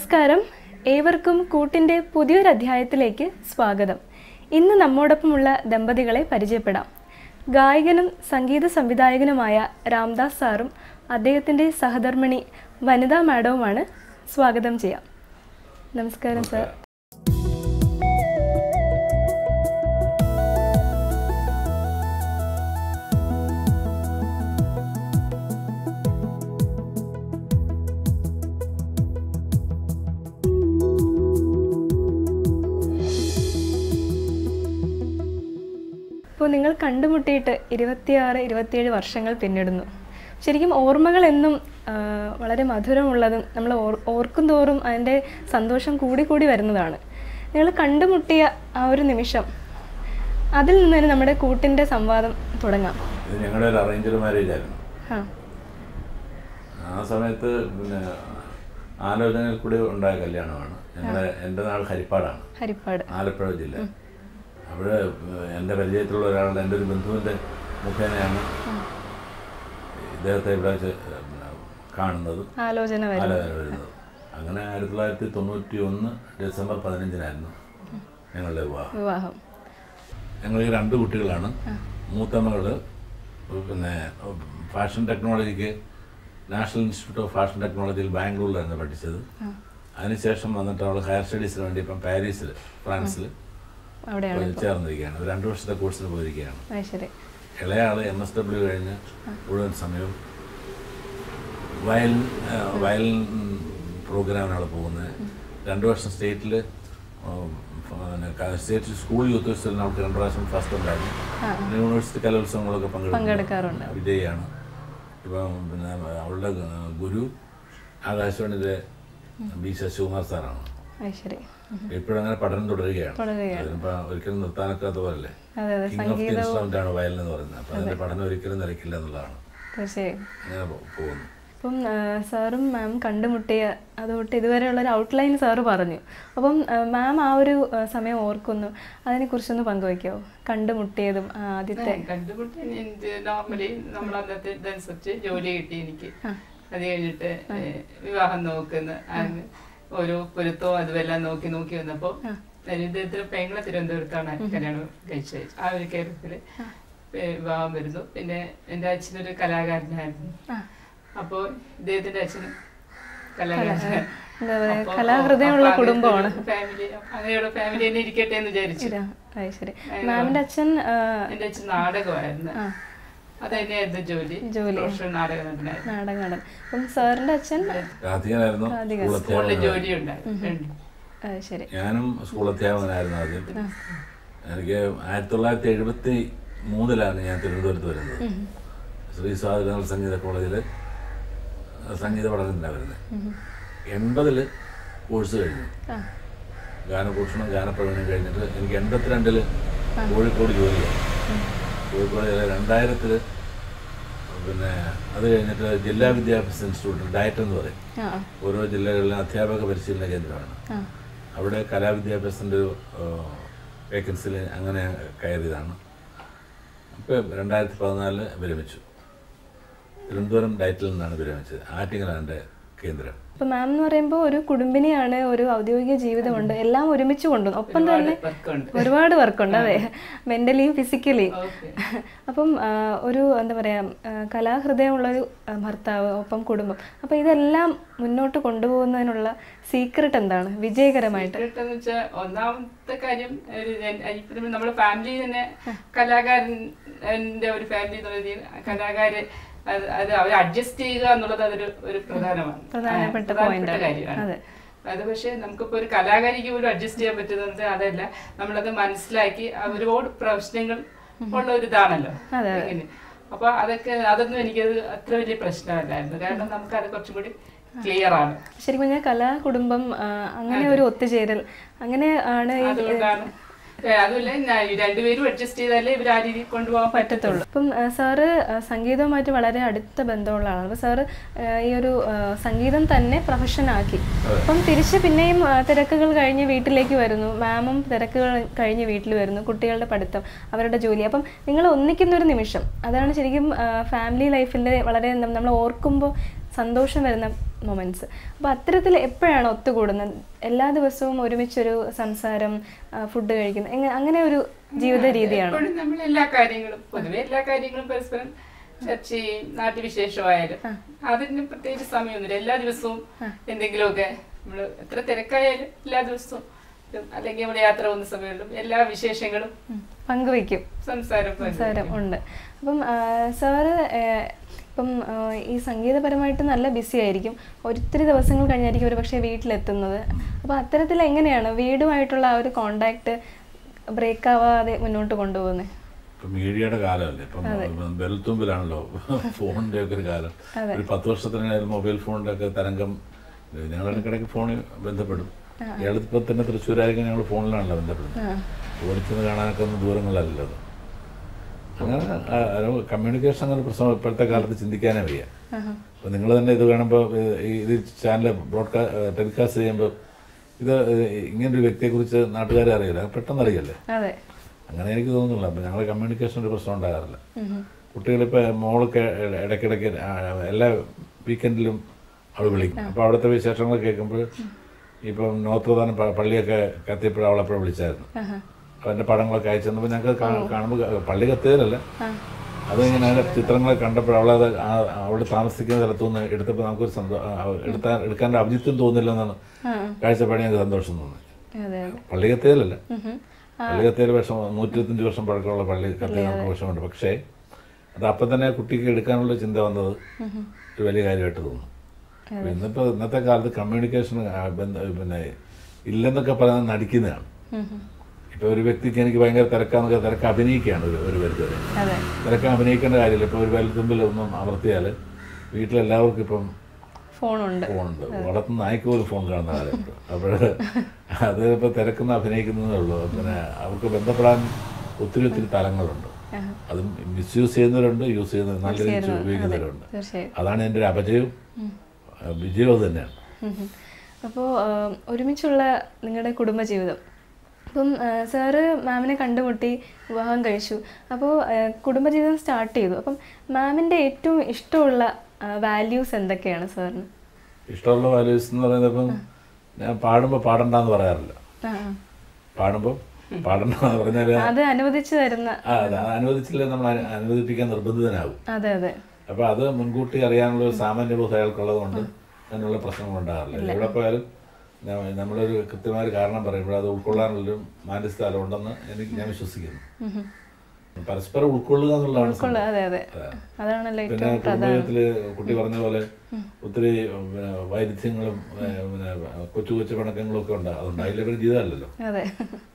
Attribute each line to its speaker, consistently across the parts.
Speaker 1: നമസ്കാരം ഏവർക്കും കൂട്ടിൻ്റെ പുതിയൊരു അധ്യായത്തിലേക്ക് സ്വാഗതം ഇന്ന് നമ്മോടൊപ്പമുള്ള ദമ്പതികളെ പരിചയപ്പെടാം ഗായകനും സംഗീത സംവിധായകനുമായ രാംദാസ് സാറും അദ്ദേഹത്തിൻ്റെ സഹധർമ്മിണി വനിതാ മാഡവുമാണ് സ്വാഗതം ചെയ്യാം നമസ്കാരം സാർ ഇപ്പോൾ നിങ്ങൾ കണ്ടുമുട്ടിയിട്ട് ഇരുപത്തിയാറ് ഇരുപത്തിയേഴ് വർഷങ്ങൾ പിന്നിടുന്നു ശരിക്കും ഓർമ്മകൾ എന്നും ആ, വളരെ മധുരമുള്ളതും നമ്മൾ ഓർ ഓർക്കും തോറും അതിൻ്റെ സന്തോഷം കൂടി കൂടി വരുന്നതാണ് നിങ്ങൾ കണ്ടുമുട്ടിയ ആ ഒരു നിമിഷം അതിൽ നിന്ന് തന്നെ നമ്മുടെ കൂട്ടിൻ്റെ സംവാദം തുടങ്ങാം
Speaker 2: ഇത് ഞങ്ങളുടെ ഒരു അറേഞ്ച്ഡ് മാരേജ് ആയിരുന്നു
Speaker 1: ആ
Speaker 2: ആ സമയത്ത് പിന്നെ ആലോചനയിൽ കൂടി ഉണ്ടായ കല്യാണമാണ് ഞങ്ങളുടെ എൻ്റെ നാൾ ഹരിപ്പാടാണ്
Speaker 1: ഹരിപ്പാട്
Speaker 2: ആലപ്പുഴ ജില്ല അവിടെ എൻ്റെ പരിചയത്തിലുള്ള ഒരാളുടെ എൻ്റെ ഒരു ബന്ധുവിൻ്റെ മുഖേനയാണ് ഇദ്ദേഹത്തെ ഇവിടെ വെച്ച് പിന്നെ കാണുന്നതും
Speaker 1: ആലോചന വരും
Speaker 2: ആലോചന വരുന്നത് അങ്ങനെ ആയിരത്തി തൊള്ളായിരത്തി തൊണ്ണൂറ്റി ഒന്ന് ഡിസംബർ പതിനഞ്ചിനായിരുന്നു ഞങ്ങളുടെ വിവാഹം
Speaker 1: വിവാഹം
Speaker 2: ഞങ്ങൾക്ക് രണ്ട് കുട്ടികളാണ് മൂത്ത മകള് പിന്നെ ഫാഷൻ ടെക്നോളജിക്ക് നാഷണൽ ഇൻസ്റ്റിറ്റ്യൂട്ട് ഓഫ് ഫാഷൻ ടെക്നോളജിയിൽ ബാംഗ്ലൂരിലായിരുന്നു പഠിച്ചത് അതിനുശേഷം വന്നിട്ട് അവൾ ഹയർ സ്റ്റഡീസിന് വേണ്ടി ഇപ്പം പാരീസിൽ ഫ്രാൻസിൽ
Speaker 1: അവിടെയാണ്
Speaker 2: ചേർന്നിരിക്കുകയാണ് ഒരു രണ്ട് വർഷത്തെ കോഴ്സിന് പോയിരിക്കുകയാണ്
Speaker 1: അത് ശരി
Speaker 2: ഇളയ ആള് എം എസ് ഡബ്ല്യു കഴിഞ്ഞ് മുഴുവൻ സമയവും വയലിൻ ആ, വയലിൻ പ്രോഗ്രാമിനാണ് പോകുന്നത് രണ്ട് വർഷം സ്റ്റേറ്റിൽ സ്റ്റേറ്റ് സ്കൂൾ യൂത്ത് ഫെസ്റ്റിവലിന് അവർക്ക് രണ്ട് പ്രാവശ്യം ഫസ്റ്റ് ഉണ്ടായിരുന്നു പിന്നെ യൂണിവേഴ്സിറ്റി കലോത്സവങ്ങളൊക്കെ
Speaker 1: പങ്കെടുക്കാറുണ്ട്.
Speaker 2: വിജയിയാണ് ഇപ്പം പിന്നെ അവളുടെ ഗുരു ആകാശവാണിയിലെ ബി ശശികുമാർ സാറാണ്
Speaker 1: അത് ശരി
Speaker 2: ഇപ്പോഴും അങ്ങനെ പഠനം തുടരുകയാണ്
Speaker 1: തുടരുകയാണ്.
Speaker 2: അതിനിപ്പോ ഒരിക്കലും നിർത്താനൊക്കാത്ത പോലല്ലേ
Speaker 1: അതെ അതെ
Speaker 2: കിങ് ഓഫ് ദി ഇൻസ്ട്രുമെന്റ് ആണ് വയലിൻ എന്ന് പറയുന്നത് അപ്പൊ അതിന്റെ പഠനം ഒരിക്കലും നിലയ്ക്കില്ല എന്നുള്ളതാണ്
Speaker 1: തീർച്ചയായും
Speaker 2: അങ്ങനെ പോ- പോകുന്നു
Speaker 1: അപ്പം ആ, സാറും മാം കണ്ടുമുട്ടിയ അതുകൊണ്ട് ഇതുവരെയുള്ള ഒരു ഔട്ട്ലൈൻ സാറ് പറഞ്ഞു അപ്പം ആ, മാം ആ ഒരു ആ, സമയം ഓർക്കുന്നു അതിനെക്കുറിച്ചൊന്ന് പങ്കുവയ്ക്കാവോ കണ്ടുമുട്ടിയതും ആ, ആദ്യത്തെ
Speaker 3: കണ്ടുപിടി നോർമലി നമ്മൾ അന്നത്തെ ഇതനുസരിച്ച് ജോലി കിട്ടി എനിക്ക് അത് കഴിഞ്ഞിട്ട് ഏഹ്, വിവാഹം നോക്കുന്ന അങ്ങ് ഓരോ പൊരുത്തവും അതുമെല്ലാം നോക്കി നോക്കി വന്നപ്പോ ദരിദ്രത്തിൽ പെങ്ങളെ തിരുവനന്തപുരത്താണ് കല്യാണം കഴിച്ചത് ആ ഒരു കേരളത്തില് ഏഹ്, വിവാഹം വരുന്നു പിന്നെ എൻ്റെ അച്ഛനൊരു കലാകാരനായിരുന്നു അപ്പോ ഇദ്ദേഹത്തിന്റെ അച്ഛനും കലാകാരനാണ്
Speaker 1: എന്താ പറയുക കലാഹൃദയമുള്ള കുടുംബമാണ്
Speaker 3: ഫാമിലി അങ്ങനെയുള്ള ഫാമിലി തന്നെ ഇരിക്കട്ടെ എന്ന് വിചാരിച്ചു
Speaker 1: ശരി, അത് ശരി മാമിന്റെ അച്ഛൻ ആ,
Speaker 3: എൻ്റെ അച്ഛൻ നാടകമായിരുന്നു അത് തന്നെയായിരുന്നു ജോലി
Speaker 1: ജോലി.
Speaker 3: പ്രൊഫഷണൽ നാടക നടനായിരുന്നു
Speaker 1: നാടകമാണ് അപ്പം സാറിന്റെ അച്ഛൻ
Speaker 2: രാധികനായിരുന്നു സ്കൂൾ
Speaker 3: സ്കൂളിൽ
Speaker 2: അധ്യാപകൻ
Speaker 3: ജോലി ഉണ്ടായിരുന്നു
Speaker 1: അത് ശരി
Speaker 2: ഞാനും സ്കൂൾ അധ്യാപകനായിരുന്നു ആദ്യം എനിക്ക് ആയിരത്തി തൊള്ളായിരത്തി എഴുപത്തി മൂന്നിലാണ് ഞാൻ തിരുവനന്തപുരത്ത് വരുന്നത് ശ്രീ സ്വാതിരങ്ങൾ സംഗീത കോളേജിൽ സംഗീത പഠനത്തിലാണ് വരുന്നത് എൺപതില് കോഴ്സ് കഴിഞ്ഞു
Speaker 1: ആ
Speaker 2: ഗാനഭൂഷണം ഗാനപ്രവീണം കഴിഞ്ഞിട്ട് എനിക്ക് എൺപത്തിരണ്ടില് കോഴിക്കോട് ജോലിയായി കോഴിക്കോട് ജില്ല രണ്ടായിരത്തില് പിന്നെ അത് കഴിഞ്ഞിട്ട് ജില്ലാ വിദ്യാഭ്യാസ ഇൻസ്റ്റിറ്റ്യൂട്ടിൽ ഡയറ്റ് എന്ന് പറയും
Speaker 1: ആ
Speaker 2: ഓരോ ജില്ലകളിലും അധ്യാപക പരിശീലന കേന്ദ്രമാണ്
Speaker 1: ആ
Speaker 2: അവിടെ കലാവിദ്യാഭ്യാസത്തിൻ്റെ ഒരു വേക്കൻസിയിൽ അങ്ങനെ കയറിയതാണ് അപ്പോൾ രണ്ടായിരത്തി പതിനാലില് വിരമിച്ചു തിരുവനന്തപുരം ഡയറ്റിൽ നിന്നാണ് വിരമിച്ചത് ആറ്റിങ്ങലാണ് എൻ്റെ കേന്ദ്രം
Speaker 1: അപ്പൊ മാം എന്ന് പറയുമ്പോൾ ഒരു കുടുംബിനിയാണ് ഒരു ഔദ്യോഗിക ജീവിതമുണ്ട് എല്ലാം ഒരുമിച്ച് കൊണ്ടുവന്നു ഒപ്പം തന്നെ
Speaker 3: വർക്കുണ്ട്
Speaker 1: ഒരുപാട് വർക്കുണ്ട് അതെ മെന്റലിയും ഫിസിക്കലിയും
Speaker 3: ഓക്കെ
Speaker 1: അപ്പം ആ, ഒരു എന്താ പറയാ ആ, കലാഹൃദയമുള്ളൊരു ആ, ഭർത്താവ് ഒപ്പം കുടുംബം അപ്പൊ ഇതെല്ലാം മുന്നോട്ട് കൊണ്ടുപോകുന്നതിനുള്ള സീക്രട്ട് എന്താണ് വിജയകരമായിട്ട്
Speaker 3: എന്ന് വെച്ചാൽ ഒന്നാമത്തെ കാര്യം ഒരു ഞാൻ- ഇപ്പം നമ്മുടെ ഫാമിലി തന്നെ കലാകാരൻ്റെ ഒരു ഫാമിലി എന്നുള്ള രീതിയിൽ കലാകാര് അത് അത് അവർ അഡ്ജസ്റ്റ് ചെയ്യുക എന്നുള്ളത് അതൊരു ഒരു പ്രധാനമാണ്
Speaker 1: പ്രധാനപ്പെട്ട
Speaker 3: ആ,
Speaker 1: point ആണ്.
Speaker 3: കാര്യമാണ്
Speaker 1: അതെ.
Speaker 3: അത് പക്ഷേ നമുക്കിപ്പോൾ ഒരു കലാകാരിക്ക് പോലും അഡ്ജസ്റ്റ് ചെയ്യാൻ പറ്റുന്നത് അതല്ല നമ്മളത് മനസ്സിലാക്കി ആ ഒരുപാട് പ്രശ്നങ്ങൾ ഉള്ള ഒരു ഇതാണല്ലോ
Speaker 1: അതെ,
Speaker 3: ഇങ്ങനെ. അപ്പൊ അതൊക്കെ അതൊന്നും എനിക്കത് അത്ര വലിയ പ്രശ്നമല്ലായിരുന്നു കാരണം നമുക്ക് അത് കുറച്ചും കൂടി ക്ലിയർ ആണ്
Speaker 1: ശരിക്കും പറഞ്ഞാൽ കലാ കുടുംബം ആ, അങ്ങനെ ഒരു ഒത്തുചേരൽ അങ്ങനെ ആണ് ഈ
Speaker 3: അതുകൊണ്ടാണ് ഏ, അതുമല്ല ഞാൻ ഈ രണ്ടുപേരും അഡ്ജസ്റ്റ് ചെയ്താലേ ഇവർ ആ രീതിയിൽ കൊണ്ടുപോകാൻ പറ്റത്തുള്ളൂ
Speaker 1: ഇപ്പം ആ, സാറ് ആ, സംഗീതവുമായിട്ട് വളരെ അടുത്ത ബന്ധമുള്ള ആളാണ് അപ്പോൾ സാറ് ആ, ഈ ഒരു ആ, സംഗീതം തന്നെ പ്രൊഫഷനാക്കി അപ്പം തിരിച്ച് പിന്നെയും ആ, തിരക്കുകൾ കഴിഞ്ഞ് വീട്ടിലേക്ക് വരുന്നു മാമും തിരക്കുകൾ കഴിഞ്ഞ് വീട്ടിൽ വരുന്നു കുട്ടികളുടെ പഠിത്തം അവരുടെ ജോലി അപ്പം നിങ്ങൾ ഒന്നിക്കുന്ന ഒരു നിമിഷം അതാണ് ശരിക്കും ഫാമിലി ലൈഫിൻ്റെ വളരെ നമ്മൾ ഓർക്കുമ്പോൾ സന്തോഷം വരുന്ന മൊമെന്റ്സ് അപ്പോൾ അത്തരത്തിൽ എപ്പോഴാണ് ഒത്തുകൂടുന്നത് എല്ലാ ദിവസവും ഒരുമിച്ചൊരു സംസാരം ഫുഡ് കഴിക്കുന്നത് എങ്ങനെ അങ്ങനെ ഒരു ജീവിത രീതിയാണോ
Speaker 3: എപ്പോഴും നമ്മൾ എല്ലാ കാര്യങ്ങളും പൊതുവെ എല്ലാ കാര്യങ്ങളും പരസ്പരം ചർച്ച ചെയ്യും നാട്ടുവിശേഷമായാലും അതിന് പ്രത്യേകിച്ച് സമയമൊന്നുമില്ല എല്ലാ ദിവസവും എന്തെങ്കിലുമൊക്കെ നമ്മൾ എത്ര തിരക്കായാലും എല്ലാ ദിവസവും ഉം, അല്ലെങ്കിൽ നമ്മൾ യാത്ര പോകുന്ന സമയങ്ങളിലും എല്ലാ വിശേഷങ്ങളും
Speaker 1: ഉം. പങ്കുവയ്ക്കും
Speaker 3: സംസാരം
Speaker 1: സംസാരം ഉണ്ട് അപ്പം ആ, സാറ് ഏ, ഇപ്പം ആ, ഈ സംഗീതപരമായിട്ട് നല്ല ബിസി ആയിരിക്കും ഒത്തിരി ദിവസങ്ങൾ കഴിഞ്ഞായിരിക്കും ഒരു പക്ഷേ വീട്ടിലെത്തുന്നത് അപ്പോൾ അത്തരത്തിൽ എങ്ങനെയാണ് വീടുമായിട്ടുള്ള ആ ഒരു കോണ്ടാക്ട് ബ്രേക്ക് ആവാതെ മുന്നോട്ട് കൊണ്ടുപോകുന്നത്
Speaker 2: ഇപ്പൊ മീഡിയയുടെ കാലമല്ലേ ഇപ്പം ബെൽത്തുമ്പിലാണല്ലോ ഫോണിന്റെ ഒക്കെ ഒരു കാലം ഒരു പത്ത് വർഷത്തിനിടയിൽ മൊബൈൽ ഫോണിന്റെ ഒക്കെ തരംഗം ഞങ്ങൾ ഇടയ്ക്കിടയ്ക്ക് ഫോണിൽ ബന്ധപ്പെടും എളുപ്പത്തിൽ തന്നെ തൃശ്ശൂരായിരിക്കും ഞങ്ങൾ ഫോണിലാണല്ലോ ബന്ധപ്പെടുന്നത് ഓടിച്ചെന്ന് കാണാനൊക്കെ ഒന്നും ദൂരങ്ങളല്ലല്ലോ അത് അങ്ങനെ കമ്മ്യൂണിക്കേഷൻ അങ്ങനെ പ്രശ്നം ഇപ്പോഴത്തെ കാലത്ത് ചിന്തിക്കാനേ വയ്യ അപ്പോൾ നിങ്ങൾ തന്നെ ഇത് കാണുമ്പോൾ ഇത് ചാനൽ ബ്രോഡ്കാസ്റ്റ് ടെലികാസ്റ്റ് ചെയ്യുമ്പോൾ ഇത് ഇങ്ങനൊരു വ്യക്തിയെക്കുറിച്ച് നാട്ടുകാരെ അറിയില്ല പെട്ടെന്ന് അറിയല്ലേ
Speaker 1: അതെ
Speaker 2: അങ്ങനെ എനിക്ക് തോന്നുന്നില്ല അപ്പം ഞങ്ങൾ കമ്മ്യൂണിക്കേഷൻ ഒരു പ്രശ്നം ഉണ്ടാകാറില്ല കുട്ടികളിപ്പോൾ മോളൊക്കെ ഇട- ഇടയ്ക്കിടയ്ക്ക് ആ, എല്ലാ വീക്കെൻഡിലും അവൾ വിളിക്കും അപ്പോൾ അവിടുത്തെ വിശേഷങ്ങൾ കേൾക്കുമ്പോൾ ഇപ്പം നോത്രദാനം പള്ളിയൊക്കെ കത്തിയപ്പോൾ അവളെപ്പോഴും വിളിച്ചായിരുന്നു അവൻ്റെ പടങ്ങളൊക്കെ അയച്ചു തന്നപ്പോൾ ഞങ്ങൾക്ക് കാണുമ്പോൾ പള്ളി കത്തിയതല്ല അത് ഇങ്ങനെ അതിൻ്റെ ചിത്രങ്ങളെ കണ്ടപ്പോൾ അവളത് ആ- അവിടെ താമസിക്കുന്ന സ്ഥലത്തുനിന്ന് എടുത്തപ്പോൾ നമുക്കൊരു സന്തോഷം എടുത്താൻ എടുക്കാൻ ഔചിത്യം തോന്നില്ലെന്നാണ് കാഴ്ചപ്പാടി ഞങ്ങൾക്ക് സന്തോഷം തോന്നി
Speaker 1: അതെ അതെ
Speaker 2: പള്ളി കത്തിയതല്ല
Speaker 1: ഉം.
Speaker 2: പള്ളി കത്തിയാൽ വിഷം നൂറ്റി ഇരുപത്തഞ്ച് വർഷം പഴക്കമുള്ള പള്ളി കത്തിയാൽ നമുക്ക് വിഷമമുണ്ട് പക്ഷേ അത് അപ്പം തന്നെ കുട്ടിക്ക് എടുക്കാനുള്ള ചിന്ത വന്നത് ഒരു വലിയ കാര്യമായിട്ട് തോന്നുന്നു അപ്പൊ ഇന്നിപ്പോൾ ഇന്നത്തെ കാലത്ത് കമ്മ്യൂണിക്കേഷൻ പിന്നെ ഇല്ലെന്നൊക്കെ പറയുന്നത് നടിക്കുന്നതാണ്
Speaker 1: ഉം ഉം.
Speaker 2: ഇപ്പോൾ ഒരു വ്യക്തിക്ക് എനിക്ക് ഭയങ്കര തിരക്കാന്നൊക്കെ തിരക്ക് അഭിനയിക്കുകയാണ് ഒരു ഒരു പരിധി വരെ
Speaker 1: അതെ
Speaker 2: തിരക്ക് അഭിനയിക്കേണ്ട കാര്യമില്ല ഇപ്പോൾ ഒരു വലുതുമ്പിൽ ഒന്നും അമർത്തിയാൽ വീട്ടിലെല്ലാവർക്കും ഇപ്പം
Speaker 1: ഫോണുണ്ട്
Speaker 2: ഫോണുണ്ട് വളർത്തുന്ന നായ്ക്ക് പോലും ഫോൺ കാണുന്ന കാലമുണ്ട് അപ്പോൾ അത് ഇപ്പോൾ തിരക്കുന്ന അഭിനയിക്കുന്നതേ ഉള്ളൂ പിന്നെ അവർക്ക് ബന്ധപ്പെടാൻ ഒത്തിരി ഒത്തിരി തലങ്ങളുണ്ട് അത് മിസ്യൂസ് ചെയ്യുന്നവരുണ്ട് യൂസ് ചെയ്യുന്നവർ നല്ല രീതിയിൽ ഉപയോഗിക്കുന്നവരുണ്ട്
Speaker 1: തീർച്ചയായും
Speaker 2: അതാണ് എൻ്റെ ഒരു അപജയവും ആ, വിജയവും അത് തന്നെയാണ്
Speaker 1: അപ്പോൾ ഒരുമിച്ചുള്ള നിങ്ങളുടെ കുടുംബജീവിതം അപ്പം ആ, സാറ് മാമിനെ കണ്ടുമുട്ടി വിവാഹം കഴിച്ചു അപ്പോൾ കുടുംബജീവിതം സ്റ്റാർട്ട് ചെയ്തു അപ്പം മാമിൻ്റെ ഏറ്റവും ഇഷ്ടമുള്ള വാല്യൂസ് എന്തൊക്കെയാണ് സാറിന്
Speaker 2: ഇഷ്ടമുള്ള വാല്യൂസ് എന്ന് പറയുന്നത് ഇപ്പം ഞാൻ പാടുമ്പോൾ പാടണ്ടെന്ന് പറയാറില്ല
Speaker 1: ആ ആ.
Speaker 2: പാടുമ്പോൾ പാടണ്ടെന്ന് പറഞ്ഞാൽ
Speaker 1: അത് അനുവദിച്ചു തരുന്ന
Speaker 2: ആ അത് അനുവദിച്ചില്ല നമ്മൾ അനു- അനുവദിപ്പിക്കാൻ നിർബന്ധിതനാകും
Speaker 1: അതെ അതെ
Speaker 2: അപ്പോൾ അത് മുൻകൂട്ടി അറിയാനുള്ള ഒരു സാമാന്യ ബോധം അയാൾക്കുള്ളത് കൊണ്ട് അതിനുള്ള പ്രശ്നങ്ങൾ ഉണ്ടാകാറില്ല എവിടെ പോയാലും ന- നമ്മളൊരു കൃത്യമായ ഒരു കാരണം പറയുമ്പോൾ അത് ഉൾക്കൊള്ളാനുള്ളൊരു മാനസിക ഉണ്ടെന്ന് എനിക്ക് ഞാൻ വിശ്വസിക്കുന്നു പരസ്പരം ഉൾക്കൊള്ളുക എന്നുള്ളതാണ്
Speaker 1: ഉൾക്കൊള്ള
Speaker 2: സംഭവം.
Speaker 1: അതെ അതെ അതാണല്ലോ
Speaker 2: പിന്നെ
Speaker 1: ഏറ്റവും
Speaker 2: കുടുംബജീവിതത്തില് കുട്ടി പറഞ്ഞ പോലെ ഒത്തിരി പിന്നെ വൈരുദ്ധ്യങ്ങളും ഏ, പിന്നെ കൊച്ചു കൊച്ചു പിണക്കങ്ങളും ഒക്കെ ഉണ്ട് അതുകൊണ്ട് അതിലൊരു ജീവിതമല്ലല്ലോ
Speaker 1: അതെ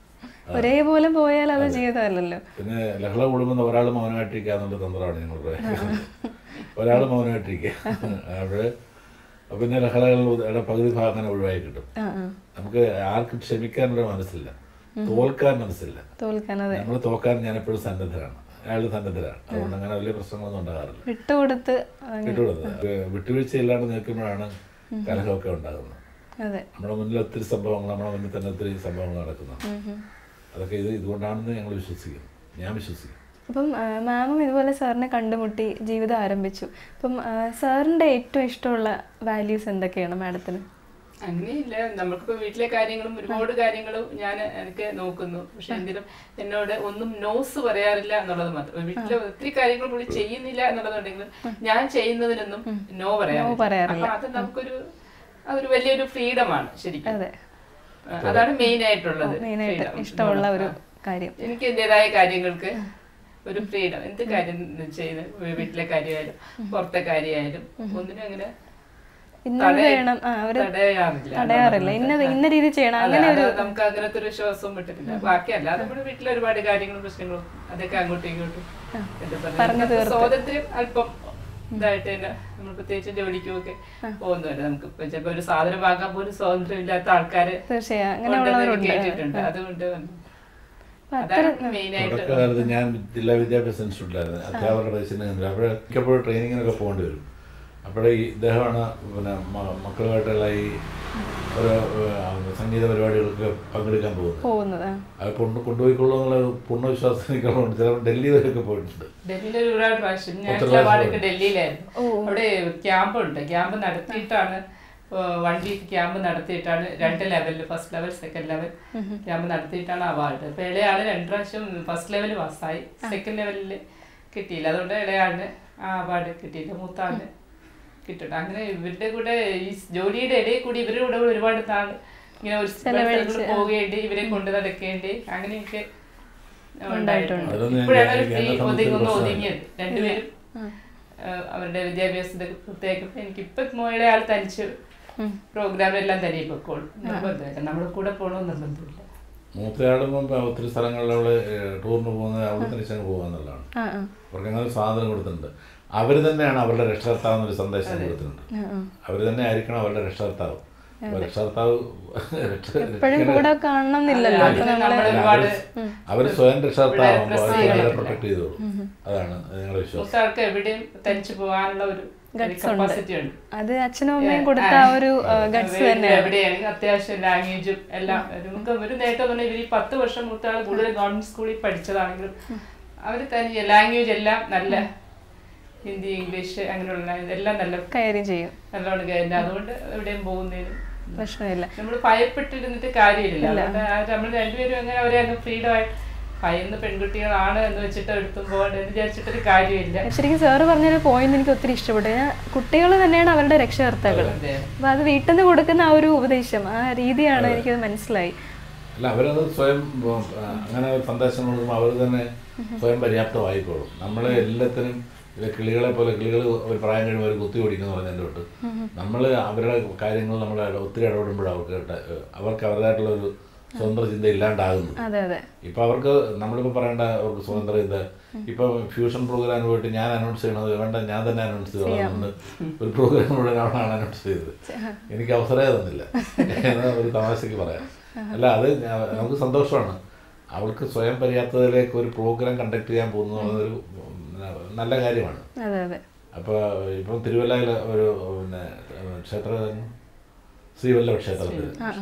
Speaker 1: ഒരേപോലെ പോയാൽ അത് ജീവിതമല്ലല്ലോ
Speaker 2: പിന്നെ ലഹള കൂടുമ്പോൾ ഒരാൾ മൗനമായിട്ടിരിക്കുക എന്നുള്ള തന്ത്രമാണ് ഞങ്ങൾ പറയുന്നത് ഒരാൾ മൗനമായിട്ടിരിക്കുക അവിടെ അപ്പൊ പിന്നെ ലഹളകളുടെ പകുതി ഭാഗം അങ്ങനെ ഒഴിവായി കിട്ടും
Speaker 1: ആ ആ
Speaker 2: നമുക്ക് ആർക്കും ക്ഷമിക്കാനുള്ള മനസ്സില്ല തോൽക്കാൻ മനസ്സില്ല
Speaker 1: തോൽക്കാൻ അതെ
Speaker 2: നമ്മൾ തോക്കാൻ ഞാൻ എപ്പോഴും സന്നദ്ധരാണ് അയാൾ സന്നദ്ധരാണ് അതുകൊണ്ട് അങ്ങനെ വലിയ പ്രശ്നങ്ങളൊന്നും ഉണ്ടാകാറില്ല
Speaker 1: വിട്ടുകൊടുത്ത് അങ്ങ്
Speaker 2: വിട്ടുകൊടുത്തത് വിട്ടുവീഴ്ച ഇല്ലാണ്ട് നിൽക്കുമ്പോഴാണ് കലഹമൊക്കെ ഉണ്ടാകുന്നത്
Speaker 1: അതെ
Speaker 2: നമ്മുടെ മുന്നിൽ ഒത്തിരി സംഭവങ്ങൾ നമ്മുടെ മുന്നിൽ തന്നെ ഒത്തിരി സംഭവങ്ങൾ നടക്കുന്നുണ്ട്
Speaker 1: ഉം ഉം.
Speaker 2: അതൊക്കെ ഇത് ഇതുകൊണ്ടാണെന്ന് ഞങ്ങൾ വിശ്വസിക്കുന്നു ഞാൻ വിശ്വസിക്കുന്നു
Speaker 1: അപ്പം ആ, മാമും ഇതുപോലെ സാറിനെ കണ്ടുമുട്ടി ജീവിതം ആരംഭിച്ചു അപ്പം ആ, സാറിൻ്റെ ഏറ്റവും ഇഷ്ടമുള്ള വാല്യൂസ് എന്തൊക്കെയാണ് മാഡത്തിന്
Speaker 3: അങ്ങനെയില്ല നമുക്കിപ്പോ വീട്ടിലെ കാര്യങ്ങളും ഒരുപാട് കാര്യങ്ങളും ഞാൻ എനിക്ക് നോക്കുന്നു പക്ഷെ എന്തിനും എന്നോട് ഒന്നും നോസ് പറയാറില്ല എന്നുള്ളത് മാത്രം വീട്ടിലെ ഒത്തിരി കാര്യങ്ങൾ പുള്ളി ചെയ്യുന്നില്ല എന്നുള്ളതുണ്ടെങ്കിലും ഞാൻ ചെയ്യുന്നതിനൊന്നും നോ പറയാറില്ല
Speaker 1: പറയാറില്ല.
Speaker 3: അപ്പൊ അത് നമുക്കൊരു അതൊരു വലിയൊരു ഫ്രീഡമാണ് ശരിക്കും
Speaker 1: അതെ
Speaker 3: ആ, അതാണ് മെയിൻ ആയിട്ടുള്ളത്
Speaker 1: മെയിനായിട്ട്
Speaker 3: freedom.
Speaker 1: ഇഷ്ടമുള്ള ഒരു കാര്യം
Speaker 3: എനിക്ക് എന്റേതായ കാര്യങ്ങൾക്ക് ഒരു ഫ്രീഡം എന്ത് കാര്യം ചെയ്യുന്ന വീട്ടിലെ കാര്യമായാലും പുറത്തെ കാര്യമായാലും ഒന്നിനും അങ്ങനെ
Speaker 1: ഇന്നത്
Speaker 3: തടയ-
Speaker 1: വേണം ആ ഒരു
Speaker 3: തടയാറില്ല
Speaker 1: തടയാറില്ല ഇന്നത് ഇന്ന രീതി ചെയ്യണം
Speaker 3: അല്ല,
Speaker 1: അങ്ങനെ
Speaker 3: അത്
Speaker 1: ഒരു
Speaker 3: നമുക്ക് അങ്ങനത്തെ ഒരു വിശ്വാസവും വിട്ടിട്ടില്ല ബാക്കി അല്ലാതെ നമ്മുടെ വീട്ടിലെ ഒരുപാട് കാര്യങ്ങളും പ്രശ്നങ്ങളും അതൊക്കെ അങ്ങോട്ടും ഇങ്ങോട്ടും എന്താ പറയുക,
Speaker 1: പറഞ്ഞു
Speaker 3: നമുക്ക്
Speaker 1: തീർത്ത്.
Speaker 3: സ്വാതന്ത്ര്യം അല്പം ഇതായിട്ട് തന്നെ നമ്മൾ പ്രത്യേകിച്ച് ജോലിക്കും ഒക്കെ പോകുന്നവര് നമുക്ക് ഇപ്പൊ ചിലപ്പോ ഒരു സാധനം വാങ്ങാൻ പോലും സ്വാതന്ത്ര്യം ഇല്ലാത്ത ആൾക്കാര്
Speaker 1: തീർച്ചയായും
Speaker 3: ഉണ്ടെന്ന്
Speaker 1: അങ്ങനെയുള്ളവരുണ്ട്
Speaker 3: കേട്ടിട്ടുണ്ട് അതുകൊണ്ട്
Speaker 1: അപ്പൊ
Speaker 3: അതാണ് മെയിൻ ആയിട്ട്
Speaker 2: തുടക്കകാലത്ത് ഞാൻ ജില്ലാ വിദ്യാഭ്യാസ ഇൻസ്റ്റിറ്റ്യൂട്ടിലായിരുന്നു അധ്യാപകരുടെ പരിശീലന കേന്ദ്രം അവിടെ മിക്കപ്പോഴും ട്രെയിനിങ്ങിനൊക്കെ പോകേണ്ടി വരും അപ്പോഴേ ഈ ഇദ്ദേഹമാണ് പിന്നെ മ- മക്കളുമായിട്ടുള്ള ഈ ഓരോ ഏഹ്, സംഗീത പരിപാടികൾക്ക് പങ്കെടുക്കാൻ പോകുന്നത്
Speaker 1: പോകുന്നത് ആ.
Speaker 2: അത് കൊണ്ട് കൊണ്ടുപോയിക്കൊള്ളൂ എന്നുള്ള പൂർണ്ണ വിശ്വാസം എനിക്കുള്ളതുകൊണ്ട് ചിലപ്പോൾ ഡൽഹി വരെയൊക്കെ പോയിട്ടുണ്ട്
Speaker 3: ഡൽഹിയിൽ ഒരുപാട് പ്രാവശ്യം
Speaker 2: ഒത്തിരി
Speaker 3: നാഷണൽ
Speaker 2: പ്രാവശ്യം
Speaker 3: അവാർഡൊക്കെ ഡൽഹിയിലായിരുന്നു അവിടെ ക്യാമ്പ് ഉണ്ട് ക്യാമ്പ് നടത്തിയിട്ടാണ് വൺ വീക്ക് ക്യാമ്പ് നടത്തിയിട്ടാണ് രണ്ട് ലെവലിൽ first level second level camp നടത്തിയിട്ടാണ് അവാർഡ് അപ്പൊ ഇളയാള് രണ്ട് പ്രാവശ്യം ഫസ്റ്റ് ലെവൽ പാസ്സായി സെക്കൻഡ് ലെവലിൽ കിട്ടിയില്ല അതുകൊണ്ട് ഇളയാളിന് ആ അവാർഡ് കിട്ടിയില്ല മൂത്താളിന് കിട്ടട്ടെ അങ്ങനെ ഇവരുടെ കൂടെ ഈ ജോലിയുടെ ഇടയിൽ കൂടി ഇവരുടെ കൂടെ ഒരുപാട് നാൾ ഇങ്ങനെ ഒരു സ്ഥലങ്ങളിൽ പോകേണ്ടി ഇവരെ കൊണ്ട് നടക്കേണ്ടി അങ്ങനെയൊക്കെ ഉണ്ടായിട്ടുണ്ട്
Speaker 2: അതൊന്നും
Speaker 3: ഇപ്പോഴാണ് ഒരു
Speaker 2: എനിക്ക്
Speaker 3: ഫ്രീ
Speaker 2: എന്നെ
Speaker 3: ഒതുങ്ങി ഒന്ന്
Speaker 2: സംബന്ധിച്ച്
Speaker 3: ഒതുങ്ങിയത് രണ്ടുപേരും ഏഹ് അവരുടെ വിദ്യാഭ്യാസത്തെ പൂർത്തിയാക്കുമ്പോൾ എനിക്ക് ഇപ്പൊ മോയുടെ ആൾ തനിച്ച് പ്രോഗ്രാമിലെല്ലാം തനിയെ പൊക്കോളും നിർബന്ധമില്ല നമ്മുടെ കൂടെ പോകണമെന്ന് നിർബന്ധമില്ല
Speaker 2: മൂത്തയാളും ഒത്തിരി സ്ഥലങ്ങളിൽ അവള് ഏഹ്, ടൂറിന് പോകുന്നത് അവിടെ തന്നെ ചെന്ന് പോകാന്നുള്ളതാണ്
Speaker 1: ആ ആ
Speaker 2: അവർക്ക് അങ്ങനെ ഒരു സ്വാതന്ത്ര്യം കൊടുത്തിട്ടുണ്ട് അവർ തന്നെയാണ് അവരുടെ രക്ഷകർത്താവ് എന്നൊരു സന്ദേശം കൊടുത്തിട്ടുണ്ട് അവർ തന്നെ ആയിരിക്കണം അവരുടെ രക്ഷകർത്താവ് അപ്പൊ രക്ഷകർത്താവ് രക്ഷ-
Speaker 1: എപ്പോഴും കൂടെ കാണണം എന്നില്ലല്ലോ അപ്പൊ
Speaker 3: അതിന്
Speaker 1: നമ്മള്
Speaker 3: നമ്മൾ ഒരുപാട്
Speaker 2: അവർ സ്വയം രക്ഷകർത്താവുമ്പോൾ
Speaker 3: press
Speaker 2: അവർ
Speaker 3: ചെയ്യാൻ
Speaker 2: അവരെ
Speaker 3: പറ്റില്ല.
Speaker 2: പ്രൊട്ടക്ട് ചെയ്തോളൂ അതാണ് ഞങ്ങളുടെ വിശ്വാസം
Speaker 3: മൂത്ത ആൾക്ക് എവിടെയും തനിച്ച് പോകാനുള്ള ഒരു കപ്പാസിറ്റി ഉണ്ട്
Speaker 1: അത് അച്ഛനും അമ്മയും കൊടുത്ത ആ ഒരു ഗഡ്സ്
Speaker 3: എവിടെ-
Speaker 1: തന്നെയാണ്
Speaker 3: എവിടെയാണെങ്കിൽ അത്യാവശ്യം ലാംഗ്വേജും എല്ലാം നമുക്ക് ഒരു നേട്ടം പറഞ്ഞാൽ ഇവർ ഈ പത്ത് വർഷം മൂത്ത ആൾ കൂടുതൽ ഗവൺമെന്റ് സ്കൂളിൽ പഠിച്ചതാണെങ്കിലും അവർ തന്നെ ലാംഗ്വേജ് എല്ലാം നല്ല ഹിന്ദി ഇംഗ്ലീഷ് അങ്ങനെയുള്ള ഇതെല്ലാം നല്ല
Speaker 1: കൈകാര്യം ചെയ്യും
Speaker 3: നല്ലോണം കയറി അതുകൊണ്ട് എവിടെയും പോകുന്നതിനും
Speaker 1: പ്രശ്നമില്ല
Speaker 3: നമ്മൾ ഭയപ്പെട്ടിരുന്നിട്ട് കാര്യമില്ല അതുകൊണ്ട് ആ നമ്മൾ രണ്ടുപേരും അങ്ങനെ അവരെ അങ്ങ് ഫ്രീഡം ആയിട്ട് ഭയന്ന് പെൺകുട്ടികളാണ് എന്ന് വെച്ചിട്ട് എടുത്തും പോകണ്ട എന്ന് വിചാരിച്ചിട്ടൊരു കാര്യമില്ല
Speaker 1: ശരിക്കും സാറ് പറഞ്ഞൊരു പോയിന്റ് എനിക്ക് ഒത്തിരി ഇഷ്ടപ്പെട്ടു കുട്ടികൾ തന്നെയാണ് അവരുടെ രക്ഷകർത്താക്കൾ
Speaker 3: അതെ.
Speaker 1: അപ്പൊ അത് വീട്ടിൽ നിന്ന് കൊടുക്കുന്ന ആ ഒരു ഉപദേശം ആ രീതിയാണ് എനിക്കത് മനസ്സിലായി
Speaker 2: അല്ല അവരത് സ്വയം ഉം, ആ, അങ്ങനെ ഒരു സന്ദേശം കൊടുക്കുമ്പോൾ അവർ തന്നെ സ്വയം പര്യാപ്തമായിക്കോളും നമ്മളെ എല്ലാത്തിനും ഇത് കിളികളെ പോലെ കിളികൾ ഒരു പ്രായം കഴിയുമ്പോൾ അവർ കുത്തി ഓടിക്കുന്നു പറഞ്ഞതിൻ്റെ തൊട്ട് നമ്മൾ അവരുടെ കാര്യങ്ങൾ നമ്മൾ ഒത്തിരി ഇടപെടുമ്പോൾ അവർക്ക് ഇട്ട- അവർക്ക് അവരുടേതായിട്ടുള്ള ഒരു സ്വതന്ത്ര ചിന്ത ഇല്ലാണ്ടാകുന്നു
Speaker 1: അതെ അതെ
Speaker 2: ഇപ്പൊ അവർക്ക് നമ്മളിപ്പോ പറയേണ്ട അവർക്ക് സ്വതന്ത്ര ഇത് ഇപ്പൊ ഫ്യൂഷൻ പ്രോഗ്രാം പോയിട്ട് ഞാൻ അനൗൺസ് ചെയ്യണത് വേണ്ട ഞാൻ തന്നെ അനൗൺസ് ചെയ്തോളാം ഒരു പ്രോഗ്രാം മുഴുവൻ അവളാണ് അനൗൺസ് ചെയ്തത് എനിക്ക് അവസരമേ തന്നില്ല എന്ന് ഒരു തമാശക്ക് പറയാം അല്ല അത് ഞാ- നമുക്ക് സന്തോഷമാണ് അവൾക്ക് സ്വയം പര്യാപ്തതയിലേക്ക് ഒരു പ്രോഗ്രാം കണ്ടക്ട് ചെയ്യാൻ പോകുന്നു എന്നുള്ളതൊരു ഉം, നല്ല കാര്യമാണ്
Speaker 1: അതെ അതെ
Speaker 2: അപ്പോൾ ഇപ്പം തിരുവല്ലയിൽ ഒരു പിന്നെ ക്ഷേത്ര ശ്രീവല്ലഭ ക്ഷേത്രത്തിൽ